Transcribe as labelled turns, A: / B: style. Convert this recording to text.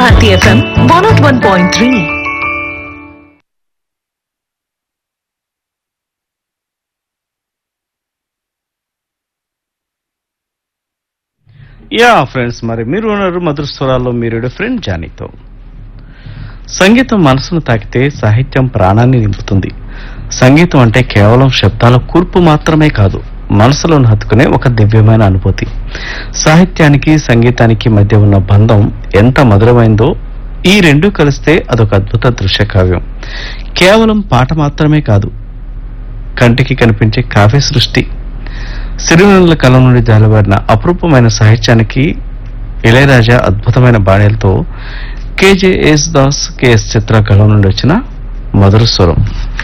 A: Bharati FM one not one point three
B: yeah friends మరి మీరు ఉన్నారు మధుర స్వరాల్లో మీరు ఫ్రెండ్ జానీతో సంగీతం మనసును తాకితే సాహిత్యం ప్రాణాన్ని నింపుతుంది సంగీతం అంటే కేవలం శబ్దాల కూర్పు మాత్రమే కాదు మనసులోని హత్తుకునే ఒక దివ్యమైన అనుభూతి సాహిత్యానికి సంగీతానికి మధ్య ఉన్న బంధం ఎంత మధురమైందో ఈ రెండు కలిస్తే అదొక అద్భుత దృశ్య కావ్యం కేవలం పాట మాత్రమే కాదు కంటికి కనిపించే కావ్య సృష్టి సిరివెన్నెల కలం నుండి జాలబారిన అపురూపమైన సాహిత్యానికి ఇళయరాజా అద్భుతమైన బాణీలతో KJ S Das KS Chithra కలం నుండి వచ్చిన మధుర స్వరం